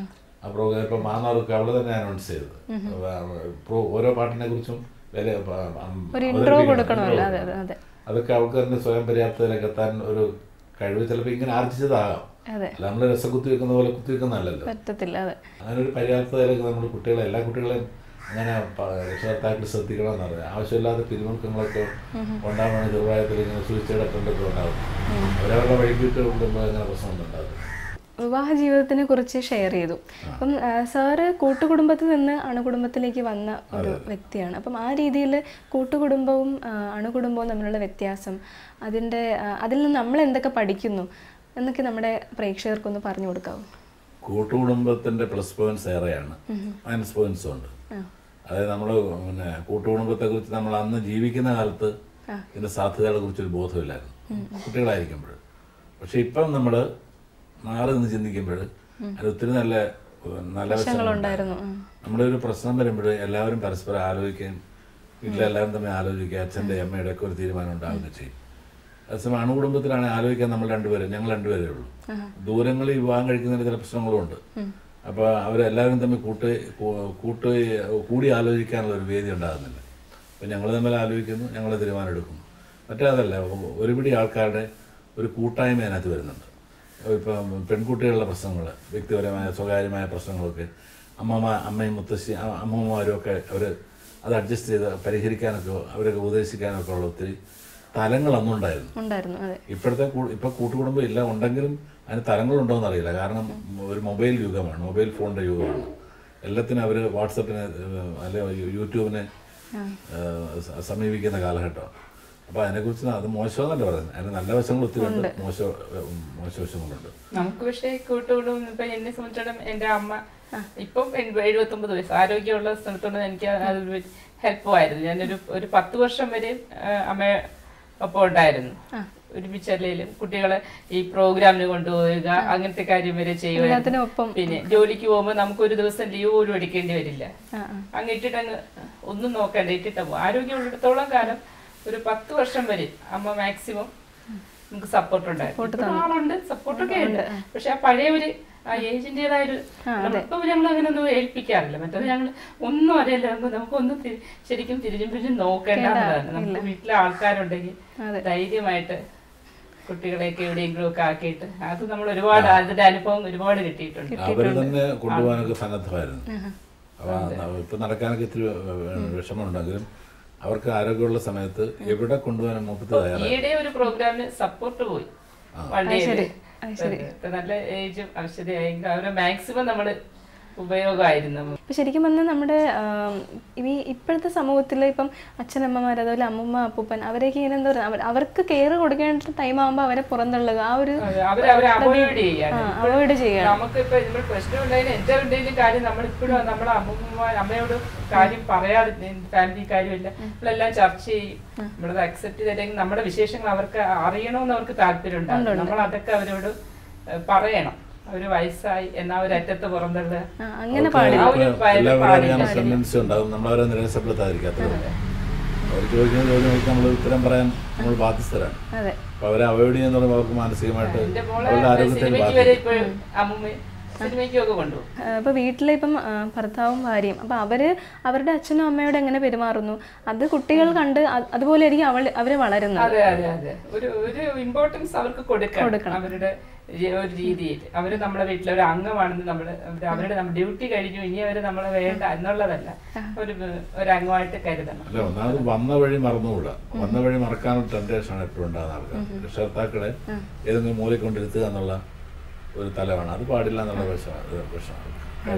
Speaker 2: ആ പ്രോഗ്രാം ഇപ്പം മാന്നാർക്ക് അവള് തന്നെ അനൗൺസ് ചെയ്തത് അപ്പൊ അവ- പ്രോ- ഓരോ പാട്ടിനെ കുറിച്ചും വില പ- അം-
Speaker 1: ഒരു intro
Speaker 2: അവതരിപ്പിക്കണം.
Speaker 1: കൊടുക്കണമല്ലോ.
Speaker 2: intro
Speaker 1: അതെ,
Speaker 2: കൊടുക്കണം.
Speaker 1: അതെ.
Speaker 2: അതൊക്കെ അവൾക്ക് തന്നെ സ്വയം പര്യാപ്തതയിലേക്ക് എത്താൻ ഒരു കഴിവ് ചിലപ്പോൾ ഇങ്ങനെ ആർജിച്ചതാകാം
Speaker 1: അതെ
Speaker 2: അല്ല നമ്മൾ രസം കുത്തി വെക്കുന്ന പോലെ കുത്തി വെക്കുന്നതല്ലല്ലോ
Speaker 1: പറ്റത്തില്ല അതെ
Speaker 2: അങ്ങനെ ഒരു പര്യാപ്തതയിലേക്ക് നമ്മൾ കുട്ടികളെ എല്ലാ കുട്ടികളെയും അങ്ങനെ പ- രക്ഷകർത്താക്കൾ ശ്രദ്ധിക്കണമെന്ന് പറയാം ആവശ്യമില്ലാത്ത പിരിമുറുക്കങ്ങളൊക്കെ ഉണ്ടാവുകയാണ് ചെറുപ്രായത്തിൽ ഇങ്ങനെ സൂയിസൈഡ് അറ്റംപ്റ്റൊക്കെ ഉണ്ടാകും അവരവരുടെ വഴിക്കിട്ട് കൊണ്ടുമ്പോൾ അങ്ങനെ പ്രശ്നമൊന്നും ഉണ്ടാകും
Speaker 1: വിവാഹ ജീവിതത്തിനെ കുറിച്ച് ഷെയർ ചെയ്തു അപ്പം ആ, സാറ് കൂട്ടുകുടുംബത്തിൽ നിന്ന് അണുകുടുംബത്തിലേക്ക് വന്ന ഒരു വ്യക്തിയാണ് അപ്പം ആ രീതിയിൽ കൂട്ടുകുടുംബവും ആ, അണുകുടുംബവും തമ്മിലുള്ള വ്യത്യാസം അതിൻ്റെ ആ, അതിൽ നിന്ന് നമ്മൾ എന്തൊക്കെ പഠിക്കുന്നു എന്നൊക്കെ നമ്മുടെ പ്രേക്ഷകർക്കൊന്ന് പറഞ്ഞു കൊടുക്കാവോ
Speaker 2: കൂട്ടുകുടുംബത്തിന്റെ പ്ലസ് പോയിന്റ്സ് ഏറെയാണ് മൈനസ് പോയിന്റ്സും ഉണ്ട് അതായത് നമ്മൾ പിന്നെ കൂട്ടുകുടുംബത്തെ കുറിച്ച് നമ്മൾ അന്ന് ജീവിക്കുന്ന കാലത്ത് ഇതിന്റെ സാധ്യതകളെ കുറിച്ചൊരു ബോധമില്ലായിരുന്നു കുട്ടികളായിരിക്കുമ്പോൾ പക്ഷെ ഇപ്പം നമ്മൾ മാറി നിന്ന് ചിന്തിക്കുമ്പോൾ അത് ഒത്തിരി നല്ല നല്ല വശങ്ങളുണ്ടായിരുന്നു നമ്മുടെ ഒരു പ്രശ്നം വരുമ്പോൾ എല്ലാവരും പരസ്പരം ആലോചിക്കുകയും വീട്ടിലെല്ലാവരും തമ്മിൽ ആലോചിക്കുക അച്ഛൻ്റെ അമ്മയുടെ ഒക്കെ ഒരു തീരുമാനം ഉണ്ടാവുകയും ചെയ്യും അതേസമയം അണുകുടുംബത്തിലാണെങ്കിൽ ആലോചിക്കാൻ നമ്മൾ രണ്ടുപേരും ഞങ്ങൾ രണ്ടുപേരേ ഉള്ളൂ ദൂരങ്ങളിൽ വിവാഹം കഴിക്കുന്നതിന് ചില പ്രശ്നങ്ങളും ഉണ്ട് അപ്പോൾ അവരെല്ലാവരും തമ്മിൽ കൂട്ട് കൂ- കൂട്ട് കൂടി ആലോചിക്കാനുള്ള ഒരു വേദി ഉണ്ടാകുന്നില്ല അപ്പോൾ ഞങ്ങൾ തമ്മിൽ ആലോചിക്കുന്നു ഞങ്ങൾ തീരുമാനം എടുക്കുന്നു മറ്റേ അതല്ല ഒരുപിടി ആൾക്കാരുടെ ഒരു കൂട്ടായ്മ അതിനകത്ത് വരുന്നുണ്ട് ഇപ്പം പെൺകുട്ടികളുടെ പ്രശ്നങ്ങൾ വ്യക്തിപരമായ സ്വകാര്യമായ പ്രശ്നങ്ങളൊക്കെ അമ്മമ്മ അമ്മയും മുത്തശ്ശി അ- അമ്മമ്മമാരും ഒക്കെ അവർ അത് അഡ്ജസ്റ്റ് ചെയ്ത് പരിഹരിക്കാനൊക്കെ അവരൊക്കെ ഉപദേശിക്കാനൊക്കെ ഉള്ള ഒത്തിരി തലങ്ങൾ അന്നുണ്ടായിരുന്നു
Speaker 1: ഉണ്ടായിരുന്നു അതെ
Speaker 2: ഇപ്പോഴത്തെ കൂ- ഇപ്പൊ കൂട്ടുകുടുംബം ഇല്ല ഉണ്ടെങ്കിലും അതിന് തലങ്ങളുണ്ടോ എന്നറിയില്ല കാരണം ഒരു മൊബൈൽ യുഗമാണ് മൊബൈൽ ഫോണിന്റെ യുഗമാണ് എല്ലാത്തിനും അവർ വാട്സപ്പിനെ ഏഹ്, അല്ലെ യൂ- യൂട്യൂബിനെ ഏഹ്, സ- സമീപിക്കുന്ന കാലഘട്ടമാണ് അപ്പോൾ അതിനെക്കുറിച്ച് അത് മോശമെന്നല്ല പറയുന്നത് അതിന് നല്ല വശങ്ങൾ ഒത്തിരി ഉണ്ട് മോശ ഏഹ്, മോശവശങ്ങളുണ്ട്
Speaker 3: നമുക്ക് പക്ഷേ കൂട്ടുകൂടും ഇപ്പൊ എന്നെ സംബന്ധിച്ചിടത്തോളം എന്റെ അമ്മ ഇപ്പം എഴുപത്തി ഒമ്പത് വയസ്സ് ആരോഗ്യമുള്ള സ്ഥലത്തോട് എനിക്ക് അത് ഹെൽപ്പുമായിരുന്നു ഞാനൊരു ഒരു പത്ത് വർഷം വരെ അമ്മ ഒപ്പം ഉണ്ടായിരുന്നു ഒരുമിച്ചല്ലേലും കുട്ടികളെ ഈ പ്രോഗ്രാമിന് കൊണ്ടുപോവുക അങ്ങനത്തെ കാര്യം വരെ
Speaker 1: എല്ലാത്തിനും
Speaker 3: ചെയ്യുമായിരുന്നു
Speaker 1: ഒപ്പം
Speaker 3: പിന്നെ ജോലിക്ക് പോകുമ്പോൾ നമുക്ക് ഒരു ദിവസം ലീവ് പോലും എടുക്കേണ്ടി വരില്ല
Speaker 1: ആ ആ
Speaker 3: അങ്ങ് ഇട്ടിട്ട് അങ്ങ് ഒന്നും നോക്കണ്ട ഇട്ടിട്ട് പോകും ആരോഗ്യമുള്ളിടത്തോളം കാലം ഒരു പത്ത് വർഷം വരെ അമ്മ മാക്സിമം നമുക്ക് സപ്പോർട്ട് ഉണ്ടായിരുന്നു ഇപ്പൊ ആളുണ്ട് സപ്പോർട്ടൊക്കെ ഉണ്ട് പക്ഷെ ആ പഴയ ഒരു ആ ഏജിന്റേതായ ഒരു ഇപ്പൊ ഞങ്ങൾ അങ്ങനെ ഒന്നും ഏൽപ്പിക്കാറില്ല മറ്റത് ഞങ്ങൾ ഒന്നും അറിയില്ല നമുക്ക് നമുക്കൊന്നും തിരി- ശരിക്കും തിരിഞ്ഞും പിരിഞ്ഞും നോക്കേണ്ടതാണ് നമുക്ക് വീട്ടിലെ ആൾക്കാരുണ്ടെങ്കിൽ ധൈര്യമായിട്ട് കുട്ടികളെയൊക്കെ എവിടെയെങ്കിലും ഒക്കെ ആക്കിയിട്ട് അത് നമ്മൾ ഒരുപാട് അതിന്റെ അനുഭവം ഒരുപാട് കിട്ടിയിട്ടുണ്ട്
Speaker 2: അവർ തന്നെ കൊണ്ടുപോകാനൊക്കെ സന്നദ്ധമായിരുന്നു അപ്പൊ ഇപ്പൊ നടക്കാനൊക്കെ ഇത്തിരി വിഷമമുണ്ടെങ്കിലും അവർക്ക് ആരോഗ്യമുള്ള സമയത്ത് എവിടെ കൊണ്ടുപോകാനും മുപ്പത്ത് തയ്യാറായി
Speaker 3: ഈയിടെ ഒരു പ്രോഗ്രാമിന് സപ്പോർട്ട് പോയി വണ്ടിയില് ഇപ്പൊ നല്ല ഏജും ആവശ്യതയായെങ്കിലും അവരെ മാക്സിമം നമ്മള് ഉപയോഗമായിരുന്നു
Speaker 1: ഇപ്പം ശരിക്കും പറഞ്ഞാൽ നമ്മുടെ ആം, ഈ ഇപ്പോഴത്തെ സമൂഹത്തിൽ ഇപ്പം അച്ഛനമ്മമാർ അതുപോലെ അമ്മൂമ്മ അപ്പൂപ്പൻ അവരെയൊക്കെ ഇങ്ങനെ എന്താ പറയുക അവർ- അവർക്ക് കെയർ കൊടുക്കേണ്ട ടൈം ആകുമ്പോൾ അവരെ പുറന്തള്ളുക ആ ഒരു
Speaker 3: അവരെ അവരെ അവോയ്ഡ് ചെയ്യാണ്
Speaker 1: അവോയ്ഡ് ചെയ്യുക
Speaker 3: നമുക്കിപ്പോ നമ്മൾ പ്രശ്നം ഉണ്ടായാലും എന്റെ എന്തെങ്കിലും കാര്യം നമ്മളിപ്പോഴും നമ്മളെ അമ്മൂമ്മ അമ്മയോട് കാര്യം പറയാതെ ഫാമിലി കാര്യമില്ല നമ്മളെല്ലാം ചർച്ച ചെയ്യും നമ്മളത് അക്സെപ്റ്റ് ചെയ്തില്ലെങ്കിൽ നമ്മുടെ വിശേഷങ്ങൾ അവർക്ക് അറിയണമെന്ന് അവർക്ക് താല്പര്യം ഉണ്ടാകും നമ്മൾ അതൊക്കെ അവരോട് ഏഹ്, പറയണം അവര് വയസ്സായി എന്നാ ഒരു അറ്റത്ത് പുറന്തള്ളുക
Speaker 1: ആ, അങ്ങനെ
Speaker 2: അവർക്ക്
Speaker 3: ആ ഒരു ഭയം
Speaker 2: എല്ലാവരും
Speaker 3: പാടില്ല.
Speaker 2: അറിയാൻ ടെൻഡൻസി ഉണ്ടാകും നമ്മളവരെ നിരാശപ്പെടുത്താതിരിക്കാത്തത് അവർ ചോദിക്കുന്ന ചോദ്യങ്ങൾക്ക് നമ്മൾ ഉത്തരം പറയാൻ നമ്മൾ ബാധ്യസ്ഥരാണ്
Speaker 1: അതെ
Speaker 2: അപ്പൊ അവരെ അവോയ്ഡ് ചെയ്യുന്ന പറയുമ്പോൾ അവർക്ക് മാനസികമായിട്ട്
Speaker 3: എന്റെ മോളെ
Speaker 2: അവരുടെ ആരോഗ്യത്തെ
Speaker 3: സിനിമയ്ക്ക് വരെ
Speaker 2: ബാധിക്കും
Speaker 3: ഇപ്പോഴും അമ്മൂമ്മ സിനിമയ്ക്കും ഒക്കെ കൊണ്ടുപോകും
Speaker 1: അപ്പോൾ വീട്ടിൽ ഇപ്പം ആ, ഭർത്താവും ഭാര്യയും അപ്പോൾ അവർ അവരുടെ അച്ഛനും അമ്മയോട് എങ്ങനെ പെരുമാറുന്നു അത് കുട്ടികൾ കണ്ട് അത് അതുപോലെ ആയിരിക്കും അവൾ അവർ വളരുന്നത്
Speaker 3: അതെ അതെ അതെ ഒരു ഒരു ഇമ്പോർട്ടൻസ് അവർക്ക് കൊടുക്കണം അവരുടെ രീ- ഒരു രീതിയിൽ അവര് നമ്മുടെ വീട്ടിലെ ഒരു അംഗമാണെന്ന് നമ്മള് അവര് അവരുടെ നമ്മുടെ ഡ്യൂട്ടി കഴിഞ്ഞു ഇനി അവര് നമ്മളെ വേണ്ട എന്നുള്ളതല്ല ഒരു ഒരു അംഗമായിട്ട് കരുതണം
Speaker 2: അല്ല ഒന്നാമത് വന്ന വഴി മറന്നുകൂടാ വന്ന വഴി മറക്കാനുള്ള ടെൻഡേഷനാണ് എപ്പോഴും ഉണ്ടാകുന്ന ആൾക്കാർ രക്ഷകർത്താക്കളെ ഏതെങ്കിലും മൂലയിൽ കൊണ്ടിരുത്തുക എന്നുള്ള ഒരു തലമാണ് അത് പാടില്ല എന്നുള്ള വിഷമാണ് വിഷമാണ്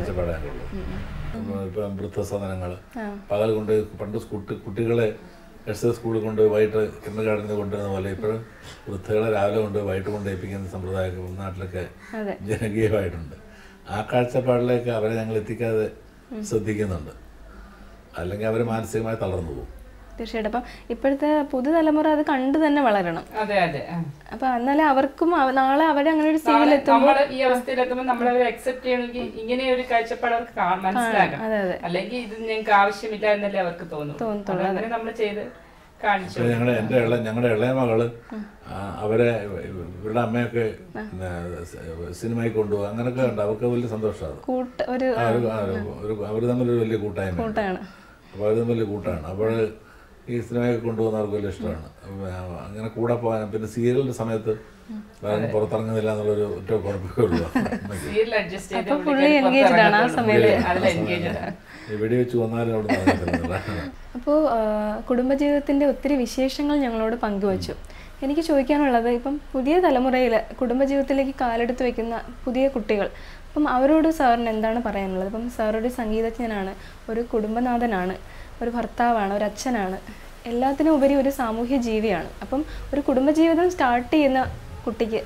Speaker 2: കാഴ്ചപ്പാടാനുള്ളത് ഇപ്പം വൃദ്ധസദനങ്ങൾ പകൽ കൊണ്ട് പണ്ട് കുട്ടി കുട്ടികളെ എസ് സ്കൂളിൽ കൊണ്ട് വൈകിട്ട് കിണ്ടർ ഗാർഡനിൽ കൊണ്ടുവരുന്ന പോലെ ഇപ്പോഴും വൃദ്ധകളെ രാവിലെ കൊണ്ട് വൈകിട്ട് കൊണ്ട് ഏൽപ്പിക്കുന്ന സമ്പ്രദായമൊക്കെ നാട്ടിലൊക്കെ
Speaker 1: അതെ.
Speaker 2: ജനകീയമായിട്ടുണ്ട് ആ കാഴ്ചപ്പാടിലേക്ക് അവരെ ഞങ്ങൾ എത്തിക്കാതെ ശ്രദ്ധിക്കുന്നുണ്ട് അല്ലെങ്കിൽ അവർ മാനസികമായി തളർന്നു പോകും
Speaker 1: തീർച്ചയായിട്ടും അപ്പം ഇപ്പോഴത്തെ പുതുതലമുറ അത് കണ്ടു തന്നെ വളരണം
Speaker 3: അതെ അതെ ആ.
Speaker 1: അപ്പൊ എന്നാലേ അവർക്കും അവ- നാളെ അവരെ അങ്ങനെ ഒരു
Speaker 3: നാളെ
Speaker 1: സ്ഥിതിയിലെത്തും
Speaker 3: നമ്മള് ഈ അവസ്ഥയിലെത്തുമ്പോൾ നമ്മളവരെ അക്സെപ്റ്റ് ചെയ്യണമെങ്കിൽ ഇങ്ങനെ ഒരു കാഴ്ചപ്പാട് അവർക്ക് കാ- മനസ്സിലാക്കണം
Speaker 1: അതെ അതെ
Speaker 3: അല്ലെങ്കിൽ ഇത് ഞങ്ങൾക്ക് ആവശ്യമില്ല എന്നല്ലേ അവർക്ക് തോന്നും അങ്ങനെ നമ്മൾ ചെയ്ത് കാണിച്ചു
Speaker 2: പിന്നെ ഞങ്ങളുടെ എൻ്റെ ഇള ഞങ്ങളുടെ ഇളയ മകള് ആ, അവരെ ഇവരുടെ അമ്മയൊക്കെ പിന്നെ സിനിമയിൽ കൊണ്ടുപോകും അങ്ങനെയൊക്കെ ഉണ്ട് അവർക്ക് വലിയ സന്തോഷമാണ്
Speaker 1: കൂട്ട് ഒരു
Speaker 2: ഒരു അവർ തമ്മിലൊരു വലിയ കൂട്ടായ്മ
Speaker 1: കൂട്ടാണ്
Speaker 2: അപ്പോൾ അവർ തമ്മിൽ കൂട്ടാണ് അപ്പോൾ ഈ സിനിമയൊക്കെ കൊണ്ടുപോകുന്നവർക്ക് വലിയ ഇഷ്ടമാണ് അപ്പൊ അങ്ങനെ കൂടെ പോകാൻ പിന്നെ സീരിയലിന്റെ സമയത്ത് വേറെ പുറത്തിറങ്ങുന്നില്ല എന്നുള്ളൊരു ഒറ്റ കുഴപ്പമേ ഉള്ളൂ
Speaker 3: സീരിയൽ അഡ്ജസ്റ്റ് ചെയ്ത്
Speaker 1: അപ്പൊ പുള്ളി engaged ആണ് ആ സമയത്ത്.
Speaker 3: അതിൽ എൻഗേജ് ആണ്
Speaker 2: ഈ വെടിവെച്ച് വന്നാലും അവിടെ നടന്നില്ല
Speaker 1: അപ്പോൾ കുടുംബജീവിതത്തിൻ്റെ ഒത്തിരി വിശേഷങ്ങൾ ഞങ്ങളോട് പങ്കുവച്ചു എനിക്ക് ചോദിക്കാനുള്ളത് ഇപ്പം പുതിയ തലമുറയിൽ കുടുംബജീവിതത്തിലേക്ക് കാലെടുത്ത് വെക്കുന്ന പുതിയ കുട്ടികൾ അപ്പം അവരോട് സാറിന് എന്താണ് പറയാനുള്ളത് ഇപ്പം സാറൊരു സംഗീതജ്ഞനാണ് ഒരു കുടുംബനാഥനാണ് ഒരു ഭർത്താവാണ് ഒരു അച്ഛനാണ് എല്ലാത്തിനും ഉപരി ഒരു സാമൂഹ്യ ജീവിയാണ് അപ്പം ഒരു കുടുംബജീവിതം സ്റ്റാർട്ട് ചെയ്യുന്ന കുട്ടിക്ക്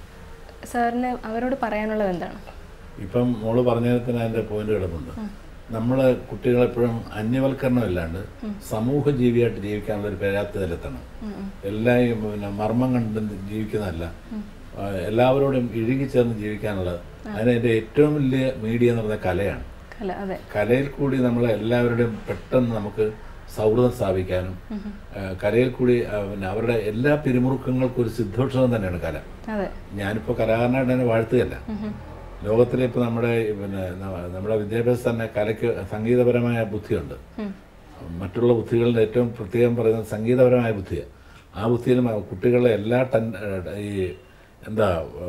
Speaker 1: സാറിന് അവരോട് പറയാനുള്ളത് എന്താണ്
Speaker 2: ഇപ്പം മോള് പറഞ്ഞതിന് അതിന്റെ പോയിന്റ് കിടപ്പുണ്ട് നമ്മള് കുട്ടികളെപ്പോഴും അന്യവൽക്കരണം ഇല്ലാണ്ട് സമൂഹ ജീവിയായിട്ട് ജീവിക്കാനുള്ള ഒരു പര്യാപ്തതയിലെത്തണം എല്ലാം ഈ പിന്നെ മർമ്മം കണ്ട് ജീവിക്കുന്നതല്ല ആ, എല്ലാവരോടും ഇഴുകിച്ചേർന്ന് ജീവിക്കാനുള്ള അതിന്റെ ഏറ്റവും വലിയ മീഡിയ എന്ന് പറയുന്നത് കലയാണ്
Speaker 1: കല അതെ
Speaker 2: കലയിൽ കൂടി നമ്മൾ എല്ലാവരുടെയും പെട്ടെന്ന് നമുക്ക് സൗഹൃദം സ്ഥാപിക്കാനും ആ, കലയിൽ കൂടി ആ, പിന്നെ അവരുടെ എല്ലാ പിരിമുറുക്കങ്ങൾക്കും ഒരു സിദ്ധോഷണം തന്നെയാണ് കല
Speaker 1: അതെ
Speaker 2: ഞാനിപ്പോൾ കലാകാരനായിട്ട് തന്നെ വാഴ്ത്തുകയല്ല ലോകത്തിലെ ഇപ്പോൾ നമ്മുടെ ഈ പിന്നെ ന- നമ്മുടെ വിദ്യാഭ്യാസം തന്നെ കലയ്ക്ക് സംഗീതപരമായ ബുദ്ധിയുണ്ട് മറ്റുള്ള ബുദ്ധികളുടെ ഏറ്റവും പ്രത്യേകം പറയുന്നത് സംഗീതപരമായ ബുദ്ധിയാണ് ആ ബുദ്ധിയിലും ആ കുട്ടികളെ എല്ലാ ടെൻ ഈ എന്താ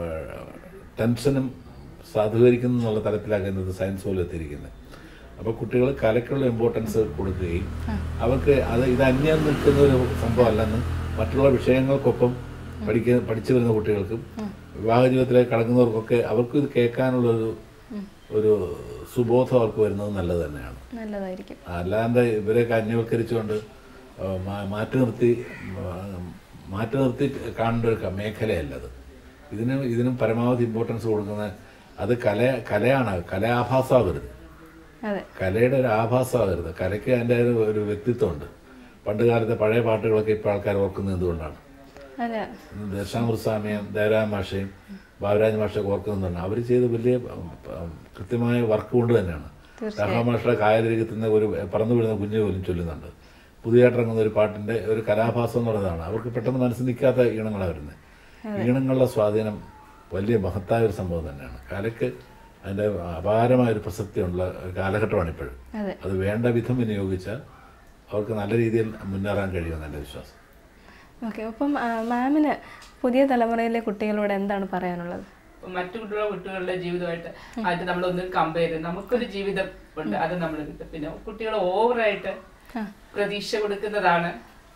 Speaker 2: ടെൻഷനും സാധൂകരിക്കുന്നു എന്നുള്ള തലത്തിലാക്കുന്നത് സയൻസ് പോലും എത്തിയിരിക്കുന്നത് അപ്പോൾ കുട്ടികൾ കലയ്ക്കുള്ള ഇമ്പോർട്ടൻസ് കൊടുക്കുകയും അവർക്ക് അത് ഇത് അന്യം നിൽക്കുന്ന ഒരു സംഭവമല്ലെന്ന് മറ്റുള്ള വിഷയങ്ങൾക്കൊപ്പം പഠിക്കുന്ന പഠിച്ചു വരുന്ന കുട്ടികൾക്കും വിവാഹ ജീവിതത്തിലേക്ക് കടക്കുന്നവർക്കൊക്കെ അവർക്ക് ഇത് കേൾക്കാനുള്ളൊരു ഒരു സുബോധം അവർക്ക് വരുന്നത് നല്ലത് തന്നെയാണ്
Speaker 1: നല്ലതായിരിക്കും
Speaker 2: അല്ലാണ്ട് ഇവരെയൊക്കെ അന്യവൽക്കരിച്ചുകൊണ്ട് ആ, മാ- മാറ്റി നിർത്തി ആ, മാറ്റി നിർത്തി കാണേണ്ട ഒരു ക- മേഖലയല്ല അത് ഇതിന് ഇതിനും പരമാവധി ഇമ്പോർട്ടൻസ് കൊടുക്കുന്ന അത് കല കലയാണ് കല ആഭാസമാകരുത്
Speaker 1: അതെ
Speaker 2: കലയുടെ ഒരു ആഭാസമാകരുത് കലയ്ക്ക് അതിൻ്റെ ഒരു ഒരു വ്യക്തിത്വമുണ്ട് പണ്ട് കാലത്തെ പഴയ പാട്ടുകളൊക്കെ ഇപ്പോൾ ആൾക്കാർ ഓർക്കുന്നത് എന്തുകൊണ്ടാണ്
Speaker 1: അതെ
Speaker 2: ദശാമൃസ്വാമിയും ദേവരാജ മാഷയും ബാബുരാജ് മാഷയൊക്കെ ഓർക്കുന്നുണ്ട് അവർ ചെയ്ത വലിയ ഉം, ഉം, കൃത്യമായ വർക്ക് കൊണ്ട് തന്നെയാണ് രാഘവ മാഷയുടെ കായലിരിക്കുന്ന ഒരു പറന്നു വീഴുന്ന കുഞ്ഞ് പോലും ചൊല്ലുന്നുണ്ട് പുതിയതായിട്ട് ഇറങ്ങുന്ന ഒരു പാട്ടിൻ്റെ ഒരു കലാഭാസം എന്ന് പറയുന്നതാണ് അവർക്ക് പെട്ടെന്ന് മനസ്സിൽ നിൽക്കാത്ത ഈണങ്ങളാണ് വരുന്നത് ഈണങ്ങളുടെ സ്വാധീനം വലിയ മഹത്തായ ഒരു സംഭവം തന്നെയാണ് കലയ്ക്ക് അതിൻ്റെ അപാരമായ ഒരു പ്രസക്തിയുള്ള ഒരു കാലഘട്ടമാണ് ഇപ്പോഴും
Speaker 1: അതെ
Speaker 2: അത് വേണ്ട വിധം വിനിയോഗിച്ചാൽ അവർക്ക് നല്ല രീതിയിൽ മുന്നേറാൻ കഴിയുമെന്ന് എൻ്റെ വിശ്വാസം
Speaker 1: ഓക്കെ അപ്പം ആ, മാമിന് പുതിയ തലമുറയിലെ കുട്ടികളോട് എന്താണ് പറയാനുള്ളത്
Speaker 3: ഇപ്പൊ മറ്റു കുട്ടികളുടെ കുട്ടികളുടെ ജീവിതമായിട്ട് അത് നമ്മളൊന്ന് കമ്പയർ ചെയ്ത് നമുക്കൊരു ജീവിതം ഉണ്ട് അത് നമ്മൾ കിട്ടും പിന്നെ കുട്ടികൾ ഓവറായിട്ട്
Speaker 1: ആ.
Speaker 3: പ്രതീക്ഷ കൊടുക്കുന്നതാണ്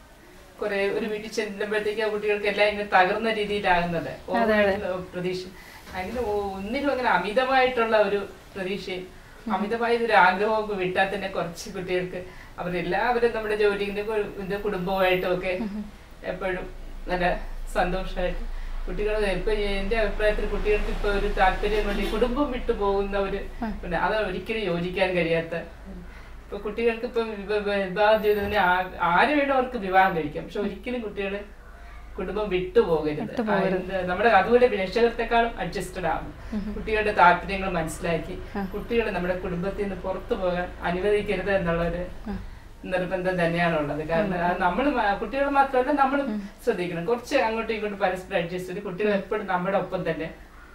Speaker 3: കുറെ ഒരു വീട്ടിൽ ചെല്ലുമ്പോഴത്തേക്ക് ആ കുട്ടികൾക്ക് എല്ലാം ഇങ്ങനെ തകർന്ന രീതിയിലാകുന്നത് ഓവറായിട്ടുള്ള പ്രതീക്ഷ അങ്ങനെ ഒ- ഒന്നിലും അങ്ങനെ അമിതമായിട്ടുള്ള ഒരു പ്രതീക്ഷയും അമിതമായ ഒരു ആഗ്രഹമൊക്കെ വിട്ടാൽ തന്നെ കുറച്ച് കുട്ടികൾക്ക് അവരെല്ലാവരും നമ്മുടെ ജോലിന്റെ ഇത് കുടുംബമായിട്ടും ഒക്കെ എപ്പോഴും നല്ല സന്തോഷമായിട്ട് കുട്ടികൾ ഇപ്പൊ എന്റെ അഭിപ്രായത്തിൽ കുട്ടികൾക്ക് ഇപ്പൊ ഒരു താല്പര്യം കൊണ്ട് ഈ കുടുംബം വിട്ടു പോകുന്ന ഒരു പിന്നെ അത് ഒരിക്കലും യോജിക്കാൻ കഴിയാത്ത ഇപ്പൊ കുട്ടികൾക്ക് ഇപ്പൊ വിവ- വ- വിവാഹ ജീവിതത്തിന് ആ- ആര് വേണോ അവർക്ക് വിവാഹം കഴിക്കാം പക്ഷെ ഒരിക്കലും കുട്ടികള് കുടുംബം വിട്ടുപോകരുത് ആ, എന്ത് നമ്മുടെ അതുപോലെ രക്ഷകർത്തെക്കാളും അഡ്ജസ്റ്റഡ് ആകും കുട്ടികളുടെ താല്പര്യങ്ങൾ മനസ്സിലാക്കി കുട്ടികളെ നമ്മുടെ കുടുംബത്തിൽ നിന്ന് പുറത്തു പോകാൻ അനുവദിക്കരുത് എന്നുള്ളൊരു നിർബന്ധം തന്നെയാണുള്ളത് കാരണം നമ്മൾ കുട്ടികൾ മാത്രമല്ല നമ്മൾ ശ്രദ്ധിക്കണം കുറച്ച് അങ്ങോട്ടും ഇങ്ങോട്ടും പരസ്പരം അഡ്ജസ്റ്റ് ചെയ്ത് കുട്ടികൾ എപ്പോഴും നമ്മുടെ ഒപ്പം തന്നെ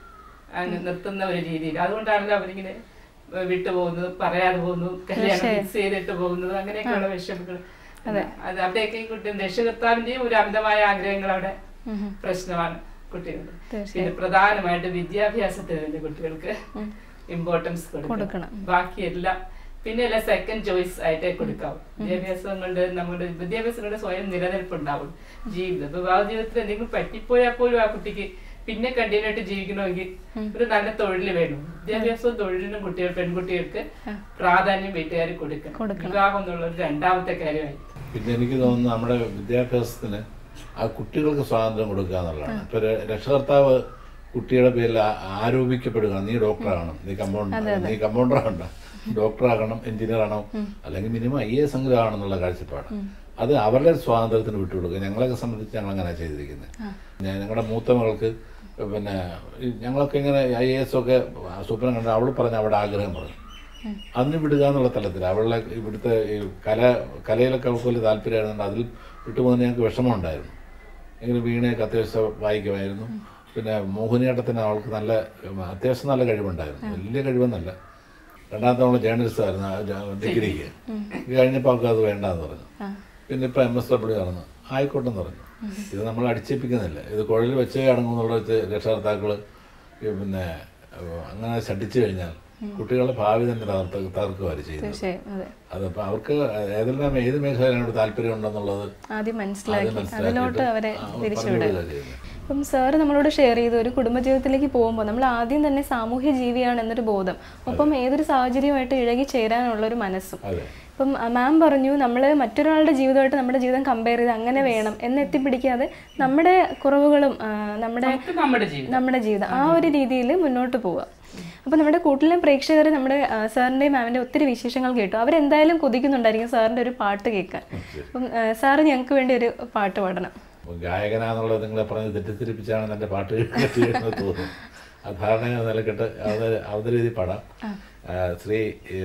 Speaker 3: അങ്ങ് നിർത്തുന്ന ഒരു രീതിയിൽ അതുകൊണ്ടാണല്ലോ അവരിങ്ങനെ ഏഹ് വിട്ടുപോകുന്നത് പറയാതെ പോകുന്നു കല്യാണം ഫിക്സ് ചെയ്തിട്ട് പോകുന്നത് അങ്ങനെയൊക്കെയുള്ള വിഷമങ്ങൾ അത് അവിടെയൊക്കെ ഈ കുട്ടി രക്ഷകർത്താവിന്റെയും ഒരു അമിതമായ ആഗ്രഹങ്ങൾ അവിടെ പ്രശ്നമാണ് കുട്ടികളുടെ പിന്നെ പ്രധാനമായിട്ട് വിദ്യാഭ്യാസത്തിന് വേണ്ടി കുട്ടികൾക്ക് ഇമ്പോർട്ടൻസ് കൊടുക്കണം
Speaker 1: കൊടുക്കണം.
Speaker 3: ബാക്കിയെല്ലാം പിന്നെ എല്ലാം സെക്കൻഡ് ചോയ്സ് ആയിട്ടേ കൊടുക്കാവൂ വിദ്യാഭ്യാസം കൊണ്ട് നമ്മുടെ വിദ്യാഭ്യാസം കൊണ്ട് സ്വയം നിലനിൽപ്പുണ്ടാവും ജീവിതം വിവാഹ ജീവിതത്തിൽ എന്തെങ്കിലും പറ്റിപ്പോയാൽ പോലും ആ കുട്ടിക്ക് പിന്നെ കണ്ടിന്യൂ ആയിട്ട് ജീവിക്കണമെങ്കിൽ ഒരു നല്ല തൊഴിൽ വേണം വിദ്യാഭ്യാസവും തൊഴിലിനും കുട്ടികൾ പെൺകുട്ടികൾക്ക് പ്രാധാന്യം വീട്ടുകാർ കൊടുക്കണം വിവാഹം എന്നുള്ള ഒരു രണ്ടാമത്തെ കാര്യമായി
Speaker 2: പിന്നെ എനിക്ക് തോന്നുന്നു നമ്മുടെ വിദ്യാഭ്യാസത്തിന് ആ കുട്ടികൾക്ക് സ്വാതന്ത്ര്യം കൊടുക്കുക എന്നുള്ളതാണ് ഇപ്പൊ ര- രക്ഷകർത്താവ് കുട്ടിയുടെ പേരിൽ ആ- ആരോപിക്കപ്പെടുക നീ ഡോക്ടറാകണം നീ കമ്പൗണ്ടർ നീ കമ്പൗണ്ടർ ആകണ്ട ഡോക്ടർ ആകണം എഞ്ചിനീയർ ആണോ അല്ലെങ്കിൽ മിനിമം ഐ എസ് എങ്കിലും ആകണം എന്നുള്ള കാഴ്ചപ്പാട് അത് അവരുടെ സ്വാതന്ത്ര്യത്തിന് വിട്ടുകൊടുക്കുക ഞങ്ങളെയൊക്കെ സംബന്ധിച്ച് ഞങ്ങൾ അങ്ങനെ ചെയ്തിരിക്കുന്നത് ഞാൻ ഞങ്ങളുടെ മൂത്ത മകൾക്ക് പിന്നെ ഈ ഞങ്ങളൊക്കെ ഇങ്ങനെ ഐ എ എസ് ഒക്കെ സ്വപ്നം കണ്ട് അവൾ പറഞ്ഞ അവിടെ ആഗ്രഹം പറഞ്ഞു അന്ന് വിടുക എന്നുള്ള തലത്തിൽ അവളുടെ ഇവിടുത്തെ ഈ കല കലയിലൊക്കെ അവൾക്ക് വലിയ താല്പര്യമായിരുന്നു അതിൽ വിട്ടുപോകുന്ന ഞങ്ങൾക്ക് വിഷമമുണ്ടായിരുന്നു എങ്കിലും വീണയൊക്കെ അത്യാവശ്യം വായിക്കുമായിരുന്നു പിന്നെ മോഹിനിയാട്ടത്തിന് അവൾക്ക് നല്ല അത്യാവശ്യം നല്ല കഴിവുണ്ടായിരുന്നു വലിയ കഴിവെന്നല്ല രണ്ടാമത്തെ അവൾ ജേർണലിസ്റ്റ് ആയിരുന്നു ആ ജ- ഡിഗ്രിക്ക് ഇത് കഴിഞ്ഞപ്പോൾ അവൾക്ക് അത് വേണ്ടെന്ന് പറഞ്ഞു പിന്നെ ഇപ്പം എം എസ് ഡബ്ല്യു ആണെന്ന് ആയിക്കോട്ടെന്ന് പറഞ്ഞു ഇത് നമ്മൾ അടിച്ചേൽപ്പിക്കുന്നില്ല ഇത് കുഴലിൽ വെച്ചേ അടങ്ങുന്നുള്ള രക്ഷകർത്താക്കൾ പിന്നെ ഏഹ്, അങ്ങനെ ശഠിച്ചു കഴിഞ്ഞാൽ കുട്ടികളുടെ ഭാവി തന്നെ തകർത്ത് തകർക്കുകയാണ് ചെയ്യുന്നത്
Speaker 1: തീർച്ചയായും അതെ
Speaker 2: അതപ്പോൾ അവർക്ക് ഏതെല്ലാം ഏത് മേഖലയിലാണ് താല്പര്യം ഉണ്ടെന്നുള്ളത്
Speaker 1: ആദ്യം മനസ്സിലാക്കി
Speaker 2: ആദ്യം
Speaker 1: അതിലോട്ട്
Speaker 2: മനസ്സിലാക്കിയിട്ട്
Speaker 1: അവരെ
Speaker 2: ആ,
Speaker 1: തിരിച്ചുവിടുക
Speaker 2: പറഞ്ഞു വിടുക ചെയ്യുന്നത്.
Speaker 1: അപ്പം സാറ് നമ്മളോട് ഷെയർ ചെയ്തു ഒരു കുടുംബജീവിതത്തിലേക്ക് പോകുമ്പോൾ നമ്മൾ ആദ്യം തന്നെ സാമൂഹ്യ ജീവിയാണ് എന്നൊരു ബോധം ഒപ്പം ഏതൊരു സാഹചര്യമായിട്ട് ഇഴകി ചേരാനുള്ള ഒരു മനസ്സും
Speaker 2: അതെ
Speaker 1: ഇപ്പം മാം പറഞ്ഞു നമ്മൾ മറ്റൊരാളുടെ ജീവിതമായിട്ട് നമ്മുടെ ജീവിതം കമ്പയർ ചെയ്ത് അങ്ങനെ വേണം എന്ന് എത്തിപ്പിടിക്കാതെ നമ്മുടെ കുറവുകളും ആ, നമ്മുടെ
Speaker 3: നമുക്ക് നമ്മുടെ ജീവിതം
Speaker 1: നമ്മുടെ ജീവിതം ആ ഒരു രീതിയിൽ മുന്നോട്ട് പോവുക അപ്പോൾ നമ്മുടെ കൂട്ടിലെ പ്രേക്ഷകർ നമ്മുടെ ആ, സാറിൻ്റെയും മാമിൻ്റെ ഒത്തിരി വിശേഷങ്ങൾ കേട്ടു അവരെന്തായാലും കൊതിക്കുന്നുണ്ടായിരിക്കും സാറിൻ്റെ ഒരു പാട്ട് കേൾക്കാൻ അപ്പം ആ, സാറ് ഞങ്ങൾക്ക് വേണ്ടി ഒരു പാട്ട് പാടണം
Speaker 2: അപ്പോൾ ഗായകനാന്നുള്ളത് നിങ്ങളെ പറഞ്ഞ് തെറ്റിദ്ധരിപ്പിച്ചാണ് എൻ്റെ പാട്ട് കേട്ടിരുന്നത് തോന്നുന്നു ആ ധാരണ നിലക്കെട്ട് അവത- അവതരീതി പാടാം ആ, Shri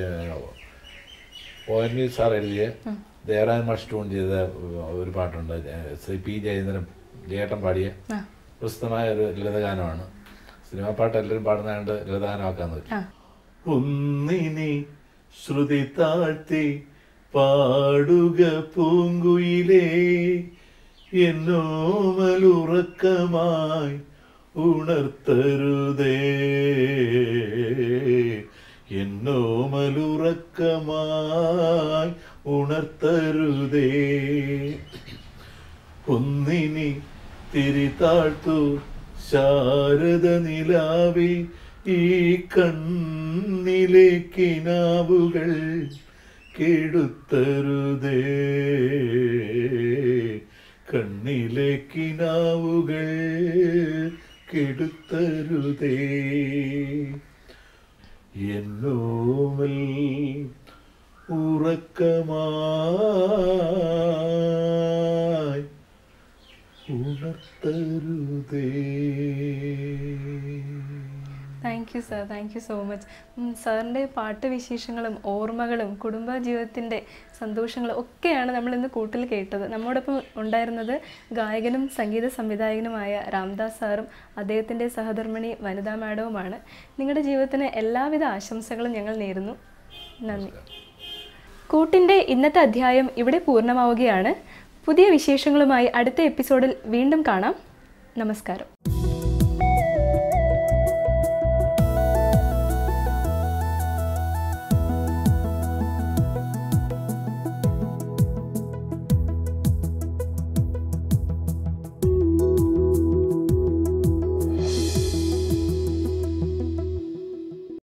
Speaker 2: O N V sir എഴുതിയ ദേവരാജ മാഷ് ട്യൂൺ ചെയ്ത ഒരു പാട്ടുണ്ട് ഏ, ശ്രീ പി ജയേന്ദ്രൻ ജയേട്ടൻ പാടിയ പ്രസിദ്ധമായ ഒരു ലളിതഗാനമാണ് സിനിമാ പാട്ട് എല്ലാവരും പാടുന്നതുകൊണ്ട് ലളിതഗാനമാക്കാന്ന് വെച്ചു ഒന്നിനി ശ്രുതി താഴ്ത്തി പാടുക പൂങ്കുയിലേ എന്നോമലുറക്കമായി ഉണർത്തരുതേ എന്നോമലുറക്കമായി ഉണർത്തരുതേ ഒന്നിനി തിരിതാഴ്ത്തു ശാരദ നിലാവി ഈ കണ്ണിലെ കിനാവുകൾ കെടുത്തരുതേ കണ്ണിലെ കിനാവുകൾ കെടുത്തരുതേ എന്നോമൽ ഉറക്കമായി ഉണർത്തരുതേ
Speaker 1: thank you sir thank you so much സാറിൻ്റെ പാട്ട് വിശേഷങ്ങളും ഓർമ്മകളും കുടുംബ ജീവിതത്തിൻ്റെ സന്തോഷങ്ങളും ഒക്കെയാണ് നമ്മൾ ഇന്ന് കൂട്ടിൽ കേട്ടത് നമ്മോടൊപ്പം ഉണ്ടായിരുന്നത് ഗായകനും സംഗീത സംവിധായകനുമായ രാംദാസ് സാറും അദ്ദേഹത്തിൻ്റെ സഹധർമ്മിണി വനിതാ മാഡവുമാണ് നിങ്ങളുടെ ജീവിതത്തിന് എല്ലാവിധ ആശംസകളും ഞങ്ങൾ നേരുന്നു നന്ദി കൂട്ടിൻ്റെ ഇന്നത്തെ അധ്യായം ഇവിടെ പൂർണ്ണമാവുകയാണ് പുതിയ വിശേഷങ്ങളുമായി അടുത്ത എപ്പിസോഡിൽ വീണ്ടും കാണാം നമസ്കാരം